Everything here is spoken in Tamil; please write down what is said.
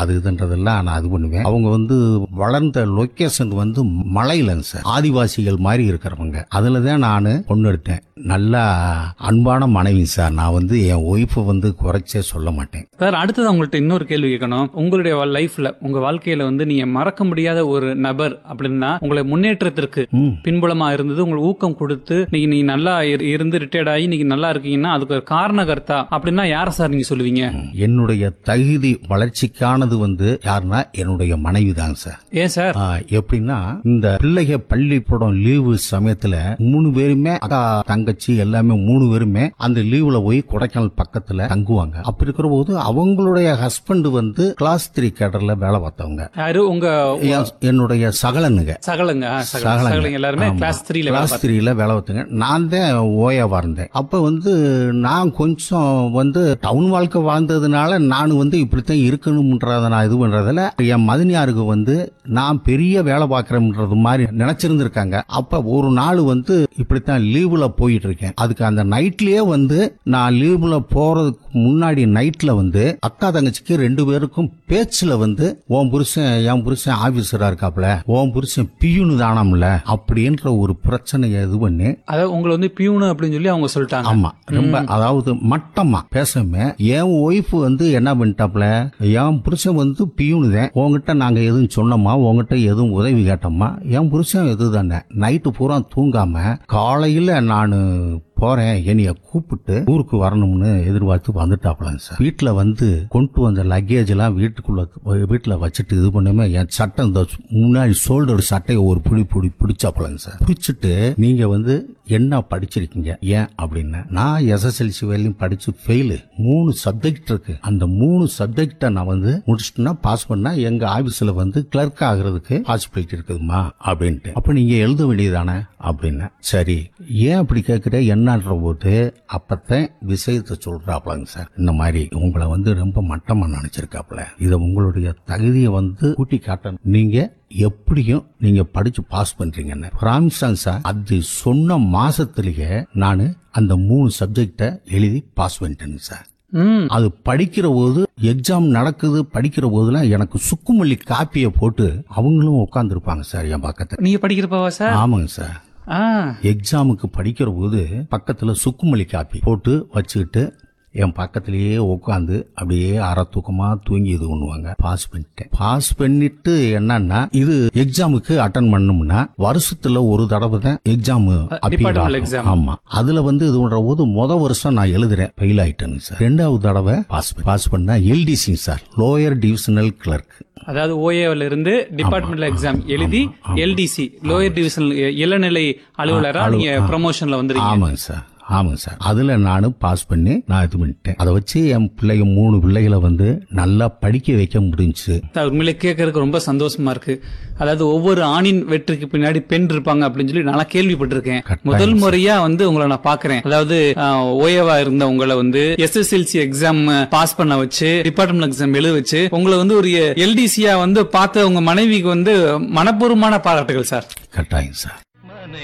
அது இதுன்றதெல்லாம் நான் இது பண்ணுவேன் அவங்க வந்து வளர்ந்த லொக்கேஷன் வந்து மலையிலங்க சார் ஆதிவாசிகள் மாதிரி இருக்கிறவங்க அதுல தான் நான் பொண்ணு எடுத்தேன் நல்லா அன்பான மனைவி சார் நான் வந்து என் ஒய்ஃபை வந்து குறைச்சே சொல்ல மாட்டேன் சார் அடுத்தது உங்கள்ட்ட இன்னொரு கேள்வி கேட்கணும் உங்களுடைய லைஃப்ல உங்க வாழ்க்கையில வந்து நீங்க மறக்க முடியாத ஒரு நபர் அப்படின்னா உங்களை முன்னேற்றத்திற்கு ம். பின்புலமா இருந்தது உங்களுக்கு ஊக்கம் கொடுத்து நீங்க நீங்க நல்லா இரு- இருந்து ரிட்டையர்ட் ஆகி நீங்க நல்லா இருக்கீங்கன்னா அதுக்கு ஒரு காரணகர்த்தா அப்படின்னா யார சார் நீங்க சொல்லுவீங்க என்னுடைய தகுதி வளர்ச்சிக்கானது வந்து யாருன்னா என்னுடைய மனைவி தாங்க சார் ஏன் சார் ஆ, எப்படின்னா இந்த பிள்ளைக பள்ளிக்கூடம் லீவு சமயத்துல மூணு பேருமே அக்கா தங்கச்சி எல்லாமே மூணு பேருமே அந்த லீவுல போய் கொடைக்கானல் பக்கத்துல தங்குவாங்க அப்படி இருக்கிற போது அவங்களுடைய ஹஸ்பண்ட் வந்து கிளாஸ் த்ரீ கேடர்ல வேலை பார்த்தவங்க யாரு உங்க என்- என்னுடைய சகலனுங்க சகலங்க ஆ, சகல- சகலங்க. சகலங்க எல்லாருமே ஆமா. கிளாஸ் த்ரீல கிளாஸ் த்ரீல வேலை பார்த்தங்க நான் தான் ஓயாவா இருந்தேன் அப்ப வந்து நான் கொஞ்சம் வந்து டவுன் வாழ்க்கை வாழ்ந்ததுனால நான் வந்து இப்படித்தான் இருக்கணும்ன்றத நான் இது பண்றதுல என் மதினியாருக்கு வந்து நான் பெரிய வேலை பார்க்கறேன்றது மாதிரி நினைச்சிருந்திருக்காங்க அப்ப ஒரு நாள் வந்து இப்படித்தான் லீவுல போயிட்டு இருக்கேன் அதுக்கு அந்த நைட்லயே வந்து நான் லீவுல போறதுக்கு முன்னாடி நைட்ல வந்து அக்கா தங்கச்சிக்கு ரெண்டு பேருக்கும் பேச்சுல வந்து உன் புருஷன் என் புருஷன் ஆபீசரா இருக்காப்ல உன் புருஷன் பியூனு தானாம்ல அப்படின்ற ஒரு பிரச்சனையை இது பண்ணி அதாவது உங்களை வந்து பியூனு அப்படின்னு சொல்லி அவங்க சொல்லிட்டாங்க ஆமா ரொம்ப அதாவது மட்டமா பேசாம என் ஒய்ஃப் வந்து என்ன பண்ணிட்டாப்ல என் புருஷன் வந்து பியூனு தான் உங்ககிட்ட நாங்க எதுவும் சொன்னோமா உங்ககிட்ட எதுவும் உதவி கேட்டோமா என் புருஷன் இதுதானே நைட்டு பூரா தூங்காம காலையில நான் போறேன் என்னைய கூப்பிட்டு ஊருக்கு வரணும்னு எதிர்பார்த்து வந்துட்டாப்லங்க சார் வீட்டுல வந்து கொண்டு வந்த லக்கேஜ் எல்லாம் வீட்டுக்குள்ள வீட்டுல வச்சுட்டு இது பண்ணுமே என் சட்டை இந்த முன்னாடி ஷோல்டர் சட்டையை ஒரு புடி புடி பிடிச்சாப்லங்க சார் பிடிச்சிட்டு நீங்க வந்து என்ன படிச்சிருக்கீங்க ஏன் அப்படின்னு நான் எஸ்எஸ்எல்சி வரையிலும் படிச்சு ஃபெயிலு மூணு சப்ஜெக்ட் இருக்கு அந்த மூணு சப்ஜெக்டை நான் வந்து முடிச்சிட்டேன்னா பாஸ் பண்ணா எங்க ஆபீஸ்ல வந்து கிளர்க் ஆகுறதுக்கு பாசிபிலிட்டி இருக்குதுமா அப்படின்ட்டு அப்ப நீங்க எழுத வேண்டியதானே அப்படின்னு சரி ஏன் அப்படி கேட்குற என்னன்ற போது அப்பத்தான் விஷயத்தை சொல்றாப்லங்க சார் இந்த மாதிரி உங்களை வந்து ரொம்ப மட்டமா நினைச்சிருக்காப்ல இதை உங்களுடைய தகுதியை வந்து கூட்டி காட்டணும் நீங்க எப்படியும் நீங்க படிச்சு பாஸ் பண்றீங்கன்னு பிராமிசாங்க சார் அது சொன்ன மாசத்திலேயே நான் அந்த மூணு சப்ஜெக்டை எழுதி பாஸ் பண்ணிட்டேங்க சார் ம் அது படிக்கிற போது எக்ஸாம் நடக்குது படிக்கிற போதுலாம் எனக்கு சுக்குமல்லி காப்பியை போட்டு அவங்களும் உட்காந்துருப்பாங்க சார் என் பக்கத்துல நீங்க படிக்கிறப்பவா சார் ஆமாங்க சார் ஆ எக்ஸாமுக்கு படிக்கிற போது பக்கத்துல சுக்குமல்லி காப்பி போட்டு வச்சுக்கிட்டு என் பக்கத்திலேயே உட்காந்து அப்படியே அரை தூக்கமா தூங்கி இது பண்ணுவாங்க பாஸ் பண்ணிட்டேன் பாஸ் பண்ணிட்டு என்னன்னா இது எக்ஸாமுக்கு அட்டன் பண்ணோம்னா வருஷத்துல ஒரு தடவை தான் எக்ஸாம் departmental exam. ஆமா அதுல வந்து இது பண்ற போது முத வருஷம் நான் எழுதுறேன் ஃபெயில் ஆயிட்டேங்க சார் ரெண்டாவது தடவை பாஸ் பாஸ் பண்ணா LDC sir lower divisional clerk அதாவது ஓஏல இருந்து டிபார்ட்மெண்டல் எக்ஸாம் எழுதி எல்டிசி லோயர் டிவிஷன் இளநிலை அலுவலரா நீங்க ப்ரமோஷன்ல வந்துருக்கீங்க ஆமாங்க சார் ஆமாங்க சார் அதுல நானும் பாஸ் பண்ணி நான் இது பண்ணிட்டேன் அதை வச்சு என் பிள்ளைங்க மூணு பிள்ளைகளை வந்து நல்லா படிக்க வைக்க முடிஞ்சுச்சு சார், உண்மையிலே கேட்கறதுக்கு ரொம்ப சந்தோஷமா இருக்கு அதாவது ஒவ்வொரு ஆணின் வெற்றிக்கு பின்னாடி பெண் இருப்பாங்க அப்படின்னு சொல்லி நான் கேள்விப்பட்டிருக்கேன் கட்டாயம் முதல் முறையா வந்து உங்களை நான் பாக்குறேன் அதாவது ஓஏவா இருந்த உங்களை வந்து எஸ்எஸ்எல்சி எக்ஸாம் பாஸ் பண்ண வச்சு டிபார்ட்மெண்ட் எக்ஸாம் எழுத வச்சு உங்களை வந்து ஒரு எல்டிசியா வந்து பார்த்த உங்க மனைவிக்கு வந்து மனப்பூர்வமான பாராட்டுகள் சார் கட்டாயம் சார்